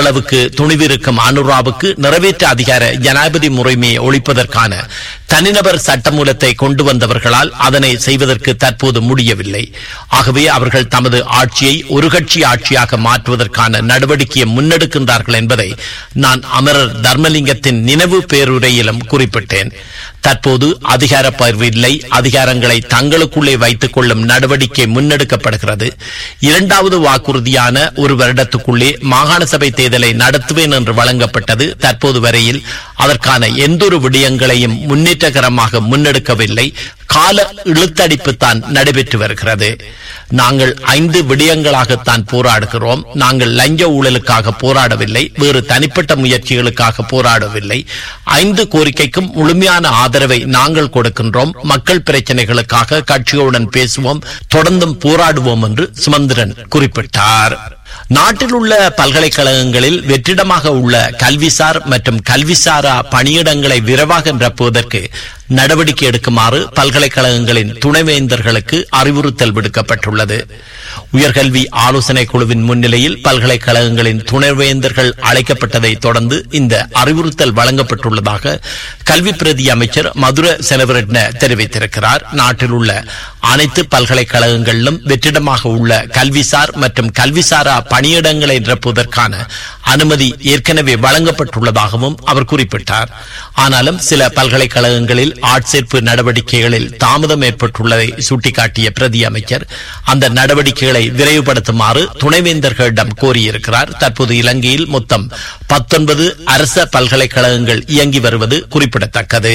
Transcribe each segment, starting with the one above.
அளவுக்கு துணிவிருக்கும் அனுராவுக்கு நிறைவேற்ற அதிகார ஜனாதிபதி முறைமையை ஒழிப்பதற்கான தனிநபர் சட்டமூலத்தை கொண்டு வந்தவர்களால் அதனை செய்வதற்கு தற்போது முடியவில்லை ஆகவே அவர்கள் தமது ஆட்சியை ஒரு கட்சி ஆட்சியாக மாற்றுவதற்கான நடவடிக்கையை முன்னெடுக்கின்றார்கள் என்பதை நான் அமரர் தர்மலிங்கத்தின் நினைவு பேருரையிலும் குறிப்பிட்டேன் தற்போது அதிகார பகிர்வு இல்லை அதிகாரங்களை தங்களுக்குள்ளே வைத்துக் கொள்ளும் நடவடிக்கை முன்னெடுக்கப்படுகிறது இரண்டாவது வாக்குறுதியான ஒரு வருடத்துக்குள்ளே மாகாண சபை தேர்தலை நடத்துவேன் என்று வழங்கப்பட்டது தற்போது வரையில் அதற்கான எந்தொரு விடயங்களையும் முன்னேற்றகரமாக முன்னெடுக்கவில்லை கால இழுத்தடிப்பு தான் நடைபெற்று வருகிறது நாங்கள் ஐந்து விடயங்களாகத்தான் போராடுகிறோம் நாங்கள் லஞ்ச ஊழலுக்காக போராடவில்லை வேறு தனிப்பட்ட முயற்சிகளுக்காக போராடவில்லை ஐந்து கோரிக்கைக்கும் முழுமையான ஆதரவை நாங்கள் கொடுக்கின்றோம் மக்கள் பிரச்சனைகளுக்காக கட்சிகளுடன் பேசுவோம் தொடர்ந்தும் போராடுவோம் என்று சுமந்திரன் குறிப்பிட்டார் நாட்டில் உள்ள பல்கலைக்கழகங்களில் வெற்றிடமாக உள்ள கல்விசார் மற்றும் கல்விசாரா பணியிடங்களை விரைவாக நிரப்புவதற்கு நடவடிக்கை எடுக்குமாறு பல்கலைக்கழகங்களின் துணைவேந்தர்களுக்கு அறிவுறுத்தல் விடுக்கப்பட்டுள்ளது உயர்கல்வி ஆலோசனை குழுவின் முன்னிலையில் பல்கலைக்கழகங்களின் துணைவேந்தர்கள் அழைக்கப்பட்டதை தொடர்ந்து இந்த அறிவுறுத்தல் வழங்கப்பட்டுள்ளதாக கல்வி பிரதி அமைச்சர் மதுர செலவரட்ன தெரிவித்திருக்கிறார் நாட்டில் உள்ள அனைத்து பல்கலைக்கழகங்களிலும் வெற்றிடமாக உள்ள கல்விசார் மற்றும் கல்விசாரா பணியிடங்களை நிரப்புவதற்கான அனுமதி ஏற்கனவே வழங்கப்பட்டுள்ளதாகவும் அவர் குறிப்பிட்டார் ஆனாலும் சில பல்கலைக்கழகங்களில் ஆட்சேர்ப்பு நடவடிக்கைகளில் தாமதம் ஏற்பட்டுள்ளதை சுட்டிக்காட்டிய பிரதி அமைச்சர் அந்த நடவடிக்கைகளை விரைவுபடுத்துமாறு துணைவேந்தர்களிடம் கோரியிருக்கிறார் தற்போது இலங்கையில் மொத்தம் பத்தொன்பது அரச பல்கலைக்கழகங்கள் இயங்கி வருவது குறிப்பிடத்தக்கது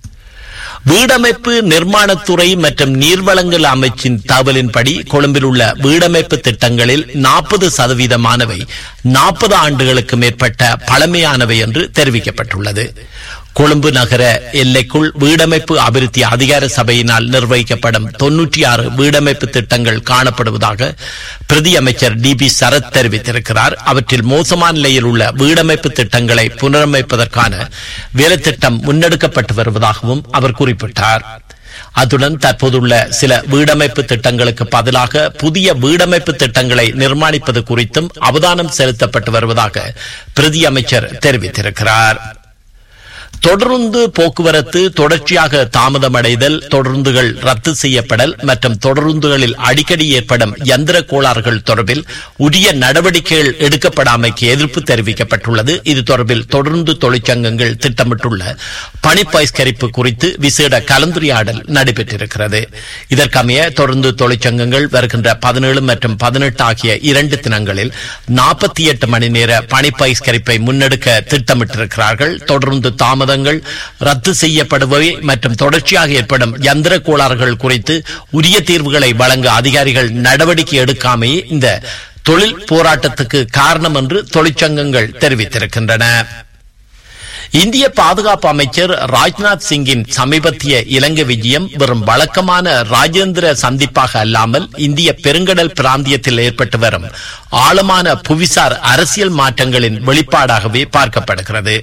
வீடமைப்பு நிர்மாணத்துறை மற்றும் நீர்வளங்கள் அமைச்சின் தகவலின்படி கொழும்பில் உள்ள வீடமைப்பு திட்டங்களில் நாற்பது சதவீதமானவை நாற்பது ஆண்டுகளுக்கு மேற்பட்ட பழமையானவை என்று தெரிவிக்கப்பட்டுள்ளது கொழும்பு நகர எல்லைக்குள் வீடமைப்பு அபிவிருத்தி அதிகார சபையினால் நிர்வகிக்கப்படும் தொன்னூற்றி ஆறு வீடமைப்பு திட்டங்கள் காணப்படுவதாக பிரதி அமைச்சர் டி பி சரத் தெரிவித்திருக்கிறார் அவற்றில் மோசமான நிலையில் உள்ள வீடமைப்பு திட்டங்களை புனரமைப்பதற்கான வேலைத்திட்டம் முன்னெடுக்கப்பட்டு வருவதாகவும் அவர் குறிப்பிட்டார் அத்துடன் தற்போதுள்ள சில வீடமைப்பு திட்டங்களுக்கு பதிலாக புதிய வீடமைப்பு திட்டங்களை நிர்மாணிப்பது குறித்தும் அவதானம் செலுத்தப்பட்டு வருவதாக பிரதி அமைச்சர் தெரிவித்திருக்கிறார் தொடர்ந்து போக்குவரத்து தொடர்ச்சியாக தாமதமடைதல் தொடர்ந்துகள் ரத்து செய்யப்படல் மற்றும் தொடர்ந்துகளில் அடிக்கடி ஏற்படும் எந்திர கோளாறுகள் தொடர்பில் உரிய நடவடிக்கைகள் எடுக்கப்படாமைக்கு எதிர்ப்பு தெரிவிக்கப்பட்டுள்ளது இது தொடர்பில் தொடர்ந்து தொழிற்சங்கங்கள் திட்டமிட்டுள்ள பணி பகிஷ்கரிப்பு குறித்து விசேட கலந்துரையாடல் நடைபெற்றிருக்கிறது இதற்கமைய தொடர்ந்து தொழிற்சங்கங்கள் வருகின்ற பதினேழு மற்றும் பதினெட்டு ஆகிய இரண்டு தினங்களில் நாற்பத்தி எட்டு மணி நேர பணி பகிஷ்கரிப்பை முன்னெடுக்க திட்டமிட்டிருக்கிறார்கள் தொடர்ந்து தாமதங்கள் ரத்து செய்யப்படுபவை மற்றும் தொடர்ச்சியாக ஏற்படும் யந்திர கோளாறுகள் குறித்து உரிய தீர்வுகளை வழங்க அதிகாரிகள் நடவடிக்கை எடுக்காமையே இந்த தொழில் போராட்டத்துக்கு காரணம் என்று தொழிற்சங்கங்கள் தெரிவித்திருக்கின்றன இந்திய பாதுகாப்பு அமைச்சர் ராஜ்நாத் சிங்கின் சமீபத்திய இலங்கை விஜயம் வெறும் வழக்கமான ராஜேந்திர சந்திப்பாக அல்லாமல் இந்திய பெருங்கடல் பிராந்தியத்தில் ஏற்பட்டு வரும் ஆழமான புவிசார் அரசியல் மாற்றங்களின் வெளிப்பாடாகவே பார்க்கப்படுகிறது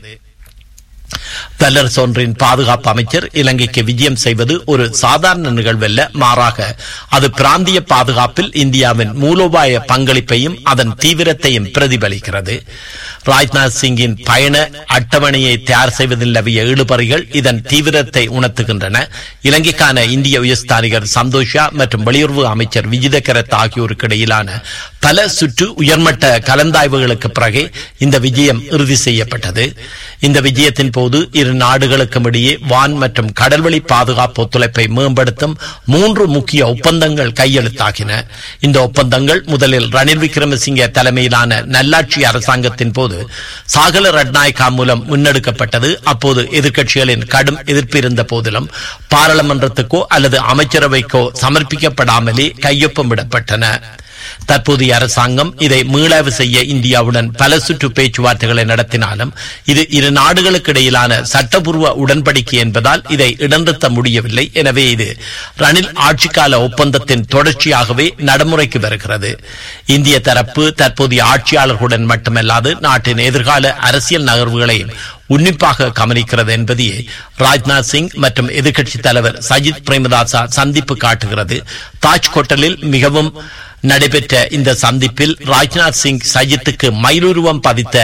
வல்லரசு ஒன்றின் பாதுகாப்பு அமைச்சர் இலங்கைக்கு விஜயம் செய்வது ஒரு சாதாரண நிகழ்வல்ல மாறாக அது பிராந்திய பாதுகாப்பில் இந்தியாவின் மூலோபாய பங்களிப்பையும் அதன் தீவிரத்தையும் பிரதிபலிக்கிறது ராஜ்நாத் சிங்கின் பயண அட்டவணையை தயார் செய்வதில் நிலவிய ஈடுபறிகள் இதன் தீவிரத்தை உணர்த்துகின்றன இலங்கைக்கான இந்திய உயர்ஸ்தானிகர் சந்தோஷா மற்றும் வெளியுறவு அமைச்சர் விஜித கரத் ஆகியோருக்கு இடையிலான பல சுற்று உயர்மட்ட கலந்தாய்வுகளுக்கு பிறகு இந்த விஜயம் இறுதி செய்யப்பட்டது இந்த விஜயத்தின் போது இரு நாடுகளுக்கும் இடையே வான் மற்றும் கடல்வழி பாதுகாப்பு ஒத்துழைப்பை மேம்படுத்தும் மூன்று முக்கிய ஒப்பந்தங்கள் கையெழுத்தாகின இந்த ஒப்பந்தங்கள் முதலில் ரணில் விக்ரமசிங்க தலைமையிலான நல்லாட்சி அரசாங்கத்தின் போது சாகல ரட்நாயக்கா மூலம் முன்னெடுக்கப்பட்டது அப்போது எதிர்க்கட்சிகளின் கடும் எதிர்ப்பு இருந்த போதிலும் பாராளுமன்றத்துக்கோ அல்லது அமைச்சரவைக்கோ சமர்ப்பிக்கப்படாமலே கையொப்பமிடப்பட்டன தற்போதைய அரசாங்கம் இதை மீளாய்வு செய்ய இந்தியாவுடன் பல சுற்று பேச்சுவார்த்தைகளை நடத்தினாலும் இது இரு நாடுகளுக்கு இடையிலான சட்டபூர்வ உடன்படிக்கை என்பதால் இதை இடநிறுத்த முடியவில்லை எனவே இது ரணில் ஆட்சிக்கால ஒப்பந்தத்தின் தொடர்ச்சியாகவே நடைமுறைக்கு வருகிறது இந்திய தரப்பு தற்போதைய ஆட்சியாளர்களுடன் மட்டுமல்லாது நாட்டின் எதிர்கால அரசியல் நகர்வுகளையும் உன்னிப்பாக கவனிக்கிறது என்பதையே ராஜ்நாத் சிங் மற்றும் எதிர்க்கட்சி தலைவர் சஜித் பிரேமதாசா சந்திப்பு காட்டுகிறது தாஜ் ஹோட்டலில் மிகவும் நடைபெற்ற இந்த சந்திப்பில் ராஜ்நாத் சிங் சஜித்துக்கு மயிலுருவம் பதித்த